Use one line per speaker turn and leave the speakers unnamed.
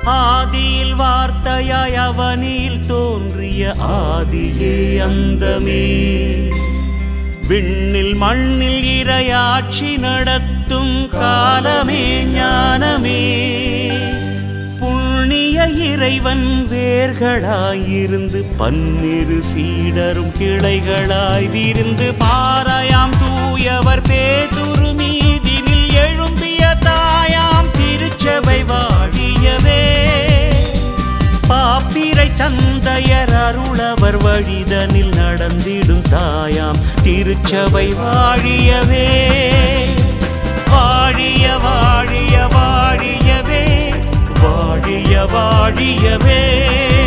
ஆதியில் வார்த்தையாய் அவனில் தோன்றிய ஆதியே அந்தமே விண்ணில் மண்ணில் இரையாட்சி நடத்தும் காலமே ஞானமே புண்ணிய இறைவன் வேர்களாயிருந்து பன்னிரு சீடரும் கிளைகளாய் விருந்து பாராயாம் தூயவர் பேதுரு மீதினில் எழும்பிய தாயாம் திருச்சபை வாழியவே பாப்பிரை தந்தையர் அருளவர் வழிதனில் நடந்திடும் தாயாம் திருச்சபை வாழியவே வாழிய வாழிய வாழியவே வாழிய வாழியவே